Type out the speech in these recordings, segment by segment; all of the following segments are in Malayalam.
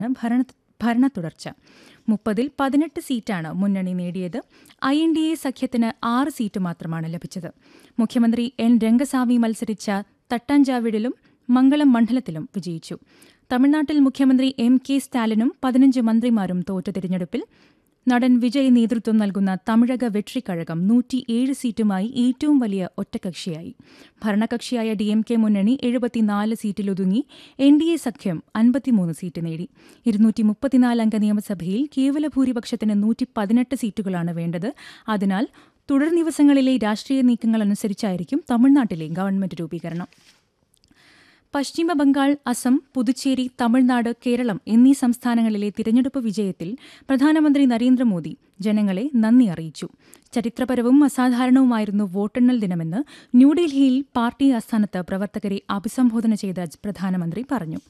ഭരണ ഭരണ തുടർച്ച മുപ്പതിൽ പതിനെട്ട് സീറ്റാണ് മുന്നണി നേടിയത് ഐ എൻ ഡി എ സഖ്യത്തിന് ആറ് സീറ്റ് മാത്രമാണ് ലഭിച്ചത് മുഖ്യമന്ത്രി എൻ രംഗസ്വാമി മത്സരിച്ച തട്ടാഞ്ചാവിടിലും മംഗളം മണ്ഡലത്തിലും വിജയിച്ചു തമിഴ്നാട്ടിൽ മുഖ്യമന്ത്രി എം കെ സ്റ്റാലിനും പതിനഞ്ച് മന്ത്രിമാരും തോറ്റ തിരഞ്ഞെടുപ്പിൽ നടൻ വിജയ് നേതൃത്വം നൽകുന്ന തമിഴക വെട്രിക്കഴകം നൂറ്റിയേഴ് സീറ്റുമായി ഏറ്റവും വലിയ ഒറ്റകക്ഷിയായി ഭരണകക്ഷിയായ ഡി എം കെ മുന്നണി എഴുപത്തിനാല് സീറ്റിലൊതുങ്ങി എൻ ഡി എ സഖ്യം അൻപത്തിമൂന്ന് സീറ്റ് നേടി ഇരുന്നൂറ്റി മുപ്പത്തിനാല് അംഗ നിയമസഭയിൽ കേവല ഭൂരിപക്ഷത്തിന് നൂറ്റി പതിനെട്ട് സീറ്റുകളാണ് വേണ്ടത് അതിനാൽ തുടർ ദിവസങ്ങളിലെ രാഷ്ട്രീയ നീക്കങ്ങൾ അനുസരിച്ചായിരിക്കും തമിഴ്നാട്ടിലെ ഗവൺമെന്റ് രൂപീകരണം പശ്ചിമ ബംഗാൾ അസം പുതുച്ചേരി തമിഴ്നാട് കേരളം എന്നീ സംസ്ഥാനങ്ങളിലെ തിരഞ്ഞെടുപ്പ് വിജയത്തിൽ പ്രധാനമന്ത്രി നരേന്ദ്രമോദി ജനങ്ങളെ നന്ദി അറിയിച്ചു ചരിത്രപരവും അസാധാരണവുമായിരുന്നു വോട്ടെണ്ണൽ ദിനമെന്ന് ന്യൂഡൽഹിയിൽ പാർട്ടി ആസ്ഥാനത്ത് പ്രവർത്തകരെ അഭിസംബോധന ചെയ്ത പ്രധാനമന്ത്രി പറഞ്ഞു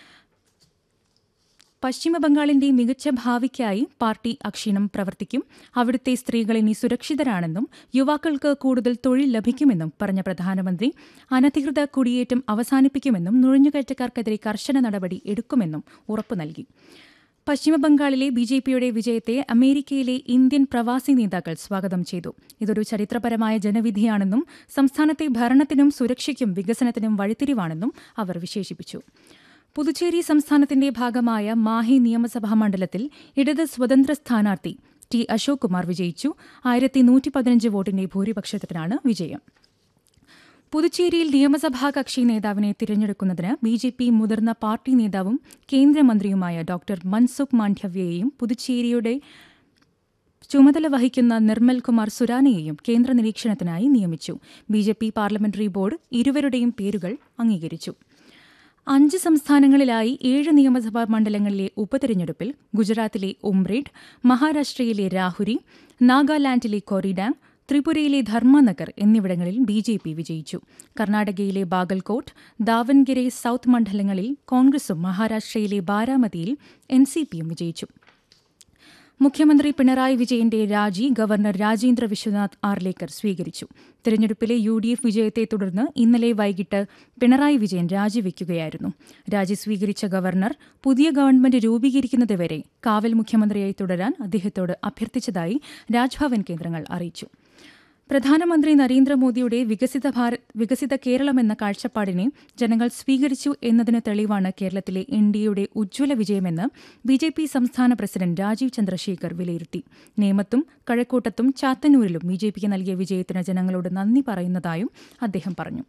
പശ്ചിമബംഗാളിന്റെ മികച്ച ഭാവിക്കായി പാർട്ടി അക്ഷീണം പ്രവർത്തിക്കും അവിടുത്തെ സ്ത്രീകൾ ഇനി സുരക്ഷിതരാണെന്നും യുവാക്കൾക്ക് കൂടുതൽ തൊഴിൽ ലഭിക്കുമെന്നും പറഞ്ഞ പ്രധാനമന്ത്രി അനധികൃത കുടിയേറ്റം അവസാനിപ്പിക്കുമെന്നും നുഴഞ്ഞുകയറ്റക്കാർക്കെതിരെ കർശന നടപടി എടുക്കുമെന്നും ഉറപ്പു നൽകി പശ്ചിമബംഗാളിലെ ബി ജെ പിയുടെ വിജയത്തെ അമേരിക്കയിലെ ഇന്ത്യൻ പ്രവാസി നേതാക്കൾ സ്വാഗതം ചെയ്തു ഇതൊരു ചരിത്രപരമായ ജനവിധിയാണെന്നും സംസ്ഥാനത്തെ ഭരണത്തിനും സുരക്ഷയ്ക്കും വികസനത്തിനും വഴിത്തിരിവാണെന്നും അവർ വിശേഷിപ്പിച്ചു പുതുച്ചേരി സംസ്ഥാനത്തിന്റെ ഭാഗമായ മാഹി നിയമസഭാ മണ്ഡലത്തിൽ ഇടത് സ്വതന്ത്ര സ്ഥാനാർത്ഥി ടി അശോക് കുമാർ വിജയിച്ചു ആയിരത്തി നൂറ്റി പതിനഞ്ച് വോട്ടിന്റെ ഭൂരിപക്ഷത്തിനാണ് വിജയം പുതുച്ചേരിയിൽ നിയമസഭാ കക്ഷി നേതാവിനെ തിരഞ്ഞെടുക്കുന്നതിന് ബി ജെ പി മുതിർന്ന പാർട്ടി നേതാവും കേന്ദ്രമന്ത്രിയുമായ ഡോക്ടർ മൻസുഖ് മാണ്ഡവ്യയെയും പുതുച്ചേരിയുടെ ചുമതല വഹിക്കുന്ന നിർമ്മൽ കുമാർ സുരാനെയെയും കേന്ദ്ര നിരീക്ഷണത്തിനായി നിയമിച്ചു B J P parliamentary board ഇരുവരുടെയും പേരുകൾ അംഗീകരിച്ചു അഞ്ച് സംസ്ഥാനങ്ങളിലായി ഏഴ് നിയമസഭാ മണ്ഡലങ്ങളിലെ ഉപതെരഞ്ഞെടുപ്പിൽ ഗുജറാത്തിലെ ഉംറേഡ് മഹാരാഷ്ട്രയിലെ രാഹുരി നാഗാലാൻഡിലെ കൊറിഡാങ് ത്രിപുരയിലെ ധർമ്മനഗർ എന്നിവിടങ്ങളിൽ ബി ജെ പി വിജയിച്ചു കർണാടകയിലെ ബാഗൽകോട്ട് ദാവൻഗിരെ സൌത്ത് മണ്ഡലങ്ങളിൽ കോൺഗ്രസും മഹാരാഷ്ട്രയിലെ ബാരാമതിയിൽ എൻ സി പിയും വിജയിച്ചു മുഖ്യമന്ത്രി പിണറായി വിജയന്റെ രാജി ഗവർണർ രാജേന്ദ്ര വിശ്വനാഥ് ആർലേക്കർ സ്വീകരിച്ചു തിരഞ്ഞെടുപ്പിലെ യു ഡി എഫ് വിജയത്തെ തുടർന്ന് ഇന്നലെ വൈകിട്ട് പിണറായി വിജയൻ രാജിവെക്കുകയായിരുന്നു രാജി സ്വീകരിച്ച ഗവർണർ പുതിയ ഗവൺമെന്റ് രൂപീകരിക്കുന്നതുവരെ കാവൽ മുഖ്യമന്ത്രിയായി തുടരാൻ അദ്ദേഹത്തോട് അഭ്യർത്ഥിച്ചതായി രാജ്ഭവൻ കേന്ദ്രങ്ങൾ അറിയിച്ചു പ്രധാനമന്ത്രി നരേന്ദ്രമോദിയുടെ വികസിത ഭാരത് വികസിത കേരളം എന്ന കാഴ്ചപ്പാടിനെ ജനങ്ങൾ സ്വീകരിച്ചു എന്നതിന് തെളിവാണ് കേരളത്തിലെ എൻ ഡി എയുടെ ഉജ്ജ്വല വിജയമെന്ന് ബി ജെ പി സംസ്ഥാന പ്രസിഡന്റ് രാജീവ് ചന്ദ്രശേഖർ വിലയിരുത്തി നേമത്തും കഴക്കൂട്ടത്തും ചാത്തന്നൂരിലും ബി ജെ പിക്ക് നൽകിയ വിജയത്തിന് ജനങ്ങളോട് നന്ദി പറയുന്നതായും അദ്ദേഹം പറഞ്ഞു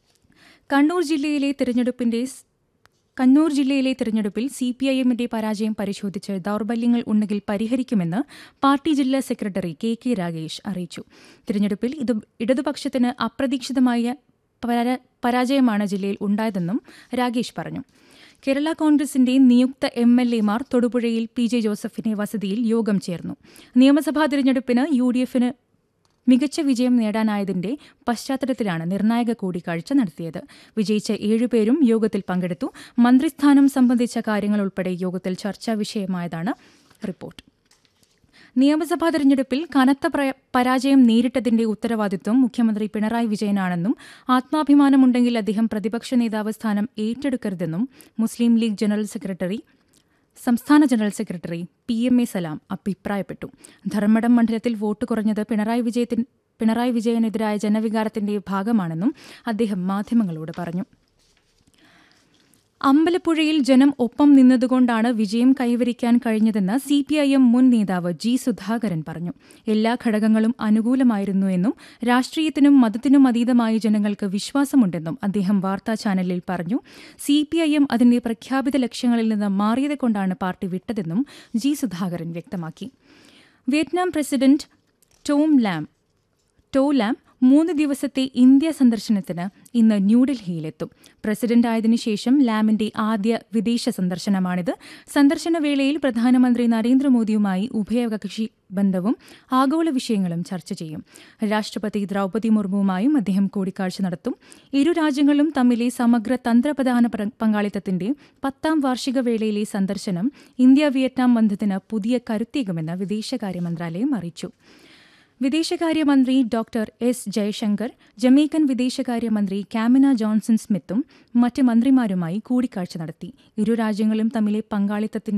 കണ്ണൂർ ജില്ലയിലെ തിരഞ്ഞെടുപ്പിന്റെ കണ്ണൂർ ജില്ലയിലെ തിരഞ്ഞെടുപ്പിൽ സി പി ഐ എമ്മിന്റെ പരാജയം പരിശോധിച്ച് ദൌർബല്യങ്ങൾ ഉണ്ടെങ്കിൽ പരിഹരിക്കുമെന്ന് പാർട്ടി ജില്ലാ സെക്രട്ടറി കെ കെ രാഗേഷ് അറിയിച്ചു തിരഞ്ഞെടുപ്പിൽ ഇത് ഇടതുപക്ഷത്തിന് അപ്രതീക്ഷിതമായ പരാജയമാണ് ജില്ലയിൽ ഉണ്ടായതെന്നും രാഗേഷ് പറഞ്ഞു കേരള കോൺഗ്രസിന്റെ നിയുക്ത എം എൽ എമാർ തൊടുപുഴയിൽ പി ജെ ജോസഫിന്റെ വസതിയിൽ യോഗം ചേർന്നു നിയമസഭാ തിരഞ്ഞെടുപ്പിന് യു ഡി എഫിന് മികച്ച വിജയം നേടാനായതിന്റെ പശ്ചാത്തലത്തിലാണ് നിർണായക കൂടിക്കാഴ്ച നടത്തിയത് വിജയിച്ച ഏഴുപേരും യോഗത്തിൽ പങ്കെടുത്തു മന്ത്രിസ്ഥാനം സംബന്ധിച്ച കാര്യങ്ങൾ ഉൾപ്പെടെ യോഗത്തിൽ ചർച്ചാ വിഷയമായതാണ് റിപ്പോർട്ട് നിയമസഭാ തെരഞ്ഞെടുപ്പിൽ കനത്ത പരാജയം നേരിട്ടതിന്റെ ഉത്തരവാദിത്വം മുഖ്യമന്ത്രി പിണറായി വിജയനാണെന്നും ആത്മാഭിമാനമുണ്ടെങ്കിൽ അദ്ദേഹം പ്രതിപക്ഷ നേതാവ് സ്ഥാനം ഏറ്റെടുക്കരുതെന്നും മുസ്ലിം ലീഗ് ജനറൽ സെക്രട്ടറി സംസ്ഥാന general secretary P M A Salam അഭിപ്രായപ്പെട്ടു ധർമ്മടം മണ്ഡലത്തിൽ വോട്ട് കുറഞ്ഞത് പിണറായി വിജയത്തിന് പിണറായി വിജയനെതിരായ ജനവികാരത്തിന്റെ ഭാഗമാണെന്നും അദ്ദേഹം മാധ്യമങ്ങളോട് പറഞ്ഞു അമ്പലപ്പുഴയിൽ ജനം ഒപ്പം നിന്നതുകൊണ്ടാണ് വിജയം കൈവരിക്കാൻ കഴിഞ്ഞതെന്ന് സി പി ഐ എം മുൻ നേതാവ് ജി സുധാകരൻ പറഞ്ഞു എല്ലാ ഘടകങ്ങളും അനുകൂലമായിരുന്നു എന്നും രാഷ്ട്രീയത്തിനും മതത്തിനും അതീതമായി ജനങ്ങൾക്ക് വിശ്വാസമുണ്ടെന്നും അദ്ദേഹം വാർത്താ ചാനലിൽ പറഞ്ഞു സി പി ഐ എം അതിന്റെ പ്രഖ്യാപിത ലക്ഷ്യങ്ങളിൽ നിന്ന് മാറിയത് കൊണ്ടാണ് പാർട്ടി വിട്ടതെന്നും ജി സുധാകരൻ വ്യക്തമാക്കി Vietnam president To Lam To Lam മൂന്ന് ദിവസത്തെ ഇന്ത്യ സന്ദർശനത്തിന് ഇന്ന് ന്യൂഡൽഹിയിലെത്തും പ്രസിഡന്റായതിനു ശേഷം ലാമിന്റെ ആദ്യ വിദേശ സന്ദർശനമാണിത് സന്ദർശന വേളയിൽ പ്രധാനമന്ത്രി നരേന്ദ്രമോദിയുമായി ഉഭയകക്ഷി ബന്ധവും ആഗോള വിഷയങ്ങളും ചർച്ച ചെയ്യും രാഷ്ട്രപതി ദ്രൌപതി മുർമുവുമായും അദ്ദേഹം കൂടിക്കാഴ്ച നടത്തും ഇരു രാജ്യങ്ങളും തമ്മിലെ സമഗ്ര തന്ത്രപ്രധാന പങ്കാളിത്തത്തിന്റെ പത്താം വാർഷിക വേളയിലെ സന്ദർശനം ഇന്ത്യ വിയറ്റ്നാം ബന്ധത്തിന് പുതിയ കരുത്തേകുമെന്ന് വിദേശകാര്യ മന്ത്രാലയം അറിയിച്ചു വിദേശകാര്യമന്ത്രി ഡോക്ടർ എസ് ജയശങ്കർ ജമൈക്കൻ വിദേശകാര്യമന്ത്രി കാമിന ജോൺസൺ സ്മിത്തും മറ്റ് മന്ത്രിമാരുമായി കൂടിക്കാഴ്ച നടത്തി ഇരു രാജ്യങ്ങളും തമ്മിലെ പങ്കാളിത്തത്തിന്റെ